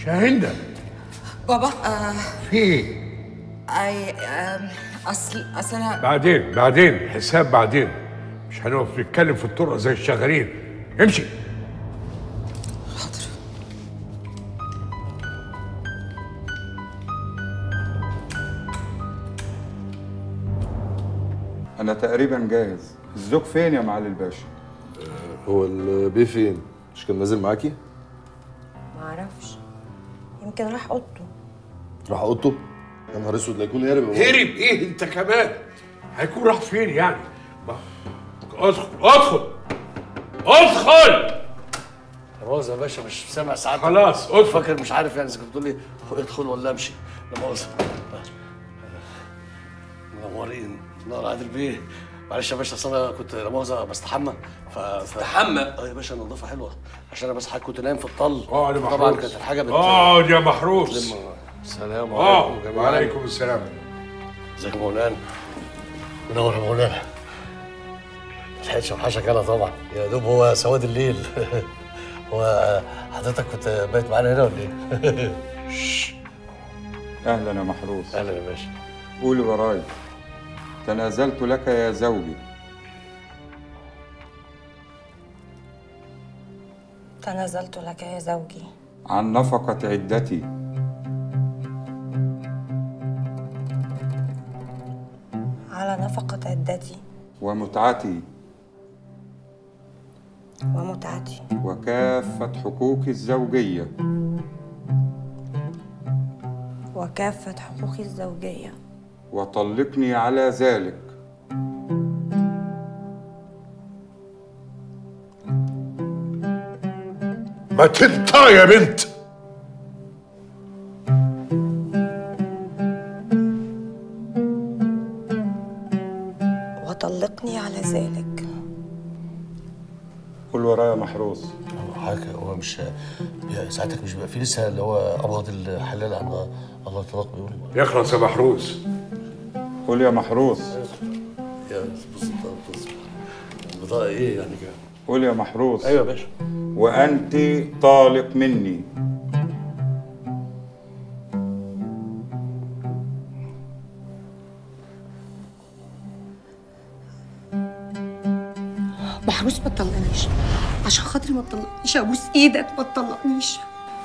شاهندة بابا آه في ايه؟ اي آم، اصل اصل انا بعدين بعدين حساب بعدين مش هنقف نتكلم في الطرق زي الشغالين امشي حاضر انا تقريبا جاهز الزوج فين يا معالي الباشا هو البيه فين؟ مش كان نازل معاكي؟ معرفش يمكن راح اوضته راح اوضته؟ يا نهار اسود لا يكون هرب هرب ايه انت كمان هيكون راح فين يعني ما- ادخل ادخل ادخل روز يا باشا مش سامع ساعات خلاص ادخل فاكر مش عارف يعني اذا كنت بتقول لي ادخل ولا امشي لا مؤاخذه منورين نور عادل بيه معلش يا باشا اصل انا كنت لا مؤاخذه بستحمى ف تستحمى؟ اه يا باشا النظافه حلوه عشان انا بس حضرتك كنت نايم في الطل اه انا طبعا محروس كانت الحاجه بت اه يا محروس لما- سلام اه عليكم جميعا وعليكم السلام ازيك يا مولانا منور يا مولانا ملحقتش اوحشك انا طبعا يا دوب هو سواد الليل هو حضرتك كنت بايت معانا هنا ولا ايه؟ اهلا يا محروس اهلا يا باشا قولي وراي تنازلت لك يا زوجي تنازلت لك يا زوجي عن نفقة عدتي على نفقة عدتي ومتعتي ومتعتي وكافة حقوقي الزوجية وكافة حقوقي الزوجية وطلقني على ذلك ما تنطى يا بنت وطلقني على ذلك قول ورايا يا محروس حضرتك هو مش بي- ساعتك مش بيبقى في لسه اللي هو ابغض الحلال عن الله الطلاق بيقول يخلص يا محروس قول يا محروس يا بص بص البطاقه ايه يعني كده قول يا محروس ايوه يا باشا وأنت طالق مني محروس ما تطلقنيش عشان خاطري ما تطلقنيش ابوس ايدك ما تطلقنيش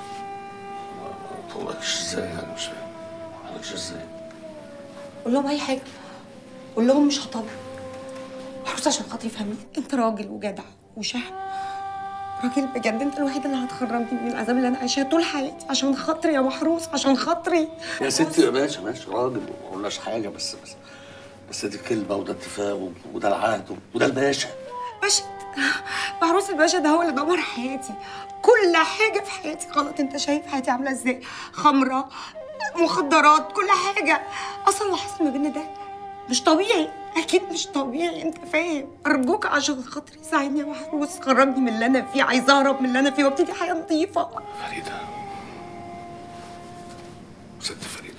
ما طلقش ازاي يعني مش فاهم ما طلقش ازاي قول لهم اي حاجه قول لهم مش هطلق محروس عشان خاطري فهمني انت راجل وجدع وشهم راجل بجد انت الوحيد اللي هتخرجني من العذاب اللي انا عايشاه طول حياتي عشان خاطري يا محروس عشان خاطري يا ستي يا باشا ماشي راجل وما قلناش حاجه بس بس بس دي كلمه وده اتفاق وده العهد وده الباشا باشا محروس الباشا ده هو اللي دمر حياتي كل حاجة في حياتي غلط انت شايف حياتي عاملة ازاي خمرة مخدرات كل حاجة اصلا اللي حصل ما بيننا ده مش طبيعي اكيد مش طبيعي انت فاهم ارجوك عشان خاطري ساعدني يا محروس خرجني من اللي انا فيه عايزه اهرب من اللي انا فيه وابتدي حياه نظيفه فريده ست فريده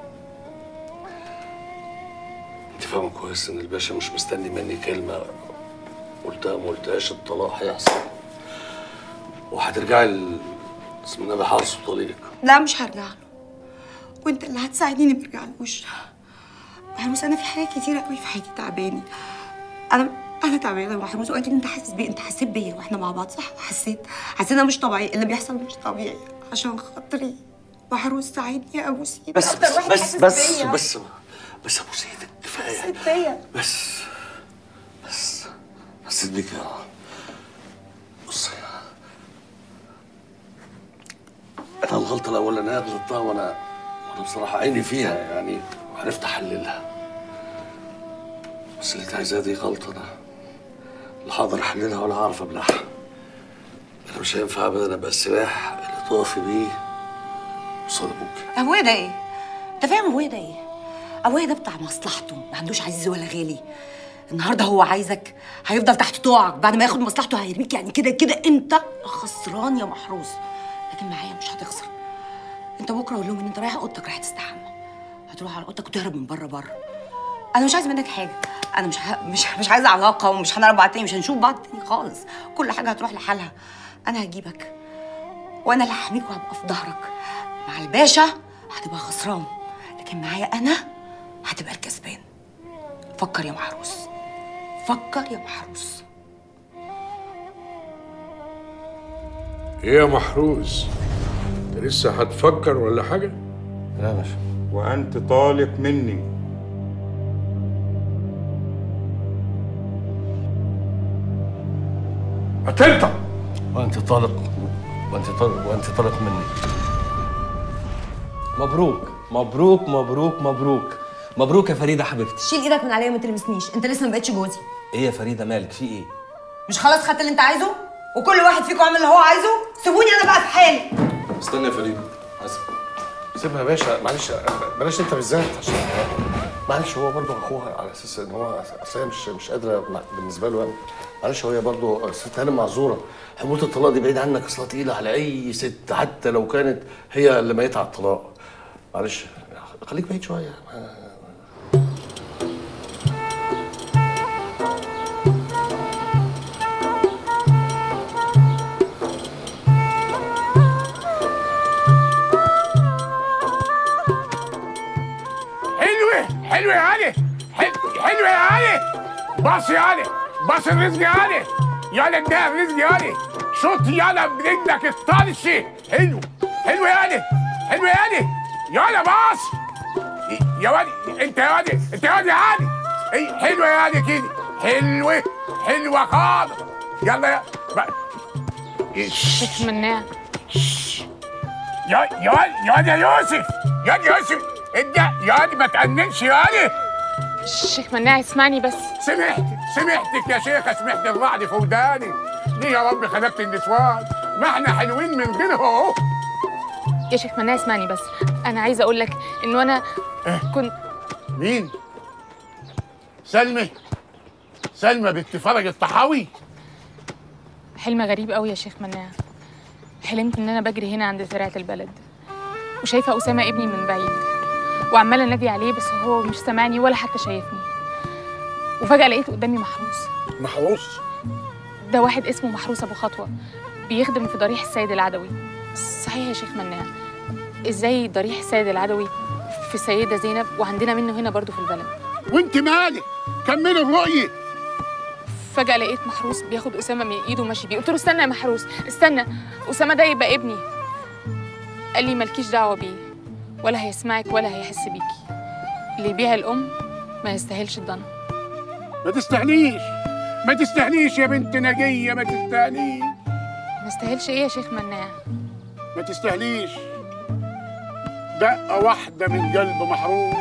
انت فاهمه كويس ان الباشا مش مستني مني كلمه قلتها ما قلتهاش الطلاق هيحصل وهترجعي ل- اسم النبي حارس وطليق لا مش هرجع له وانت اللي هتساعديني ما ارجعلوش محروس انا في حاجات كتيره قوي في حياتي تعباني انا انا تعبانه يا محروس واكيد انت حاسس بيا انت حسيت بيا واحنا مع بعض صح حسيت حسيت انا مش طبيعي اللي بيحصل مش طبيعي عشان خاطري محروس ساعدني يا ابو سيدي بس أكتر بس واحد بس حاسس بس بيا. بس بس ابو سيدك كفايه حسيت بيا بس بس حسيت بيك يا بصي انا الغلطه الاولانيه غلطتها وانا وانا بصراحه عيني فيها يعني وعرفت احللها بس اللي انت عايزاها دي غلطه انا لا هقدر احللها ولا هعرف ابلعها انا مش هينفع ابدا ابقى السلاح اللي تقفي بيه قصاد ابوك ابويا ده ايه؟ انت فاهم ابويا ده ايه؟ ابويا ده بتاع مصلحته ما عندوش عزيز ولا غالي النهارده هو عايزك هيفضل تحت طوعك بعد ما ياخد مصلحته هيرميك يعني كده كده انت خسران يا محروس لكن معايا مش هتخسر انت بكره قول لهم ان انت رايح اوضتك رايح تستحمى هتروح على اوضتك وتهرب من بره بره انا مش عايز منك حاجه انا مش ه... مش مش عايزه علاقه ومش هنعرف بعض تاني مش هنشوف بعض تاني خالص كل حاجه هتروح لحالها انا هجيبك وانا اللي هحميك وهبقى في ظهرك مع الباشا هتبقى خسران لكن معايا انا هتبقى الكسبان فكر يا محروس فكر يا محروس ايه يا محروس انت لسه هتفكر ولا حاجه لا يا باشا وأنت طالق مني هتنطق وانت طالق وانت طالق وانت طالق مني مبروك مبروك مبروك مبروك مبروك يا فريده حبيبتي شيل ايدك من عليا وما تلمسنيش انت لسه ما بقتش جوزي ايه يا فريده مالك في ايه مش خلاص خدت اللي انت عايزه وكل واحد فيكم عمل اللي هو عايزه سيبوني انا بقى في حالي استنى يا فريده حسب سيبها يا باشا معلش بلاش انت بالذات عشان معلش هو برضه اخوها على اساس ان هو اصل هي مش مش قادره مع- بالنسبه له يعني معلش هي برضه ست هانم معذوره حموله الطلاق دي بعيد عنك اصلا تقيله على اي ست حتى لو كانت هي اللي ميتة على الطلاق معلش خليك بعيد شويه حلوة حلوة يا علي حل- حلوة يا علي باص يا علي باص الرزق يا علي يلا اديها الرزق يا علي شوط يلا برجلك الطرشي حلو حلو يا علي حلو يا علي يلا باص يا وادي انت يا وادي انت يا وادي يا علي اي حلوة يا علي كده حلوة حلوة خالص يلا يا بقى. شيخ مناع يا يا واد يا واد يا يوسف يا واد يا يوسف انت يا واد ما تأننش يا علي شيخ مناع اسمعني بس سمحت سمحتك يا شيخة سمحت الرعد في وداني ليه يا رب خلقت النسوان ما احنا حلوين من غيرها اهو يا شيخ مناع اسمعني بس انا عايزه اقول لك انه انا كنت مين؟ سلمى سلمى بنت فرج الطحاوي حلم غريب قوي يا شيخ مناع حلمت ان انا بجري هنا عند زراعه البلد وشايفه اسامه ابني من بعيد وعماله انادي عليه بس هو مش سامعني ولا حتى شايفني وفجاه لقيت قدامي محروس محروس ده واحد اسمه محروس ابو خطوه بيخدم في ضريح السيد العدوي صحيح يا شيخ مناع ازاي ضريح السيد العدوي في السيده زينب وعندنا منه هنا برضو في البلد وانت مالك كملي الرؤية فجأة لقيت محروس بياخد أسامة من إيده وماشي بيه، قلت له استنى يا محروس، استنى، أسامة ده يبقى ابني. قال لي مالكيش دعوة بيه، ولا هيسمعك ولا هيحس بيكي. اللي يبيع الأم ما يستاهلش الضنا. ما تستهنيش ما تستهنيش يا بنت نجية ما تستهنيش ما يستاهلش إيه يا شيخ مناع؟ ما تستهنيش دقة واحدة من قلب محروس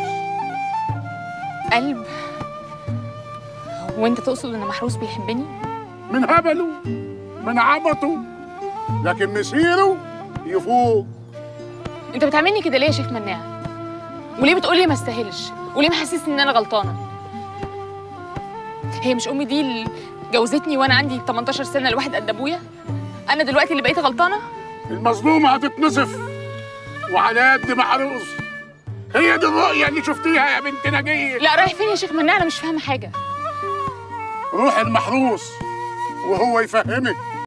قلب وأنت تقصد إن محروس بيحبني؟ من هبله من عبطه لكن مسيره يفوق أنت بتعاملني كده ليه يا شيخ مناع؟ وليه بتقولي ما استاهلش؟ وليه محسسني إن أنا غلطانة؟ هي مش أمي دي اللي جوزتني وأنا عندي 18 سنة لواحد قد أبويا؟ أنا دلوقتي اللي بقيت غلطانة؟ المظلومة هتتنصف وعلى قد محروس هي دي الرؤية اللي شفتيها يا بنت نجية لا رايح فين يا شيخ مناع انا مش فاهمه حاجه روح المحروس وهو يفهمك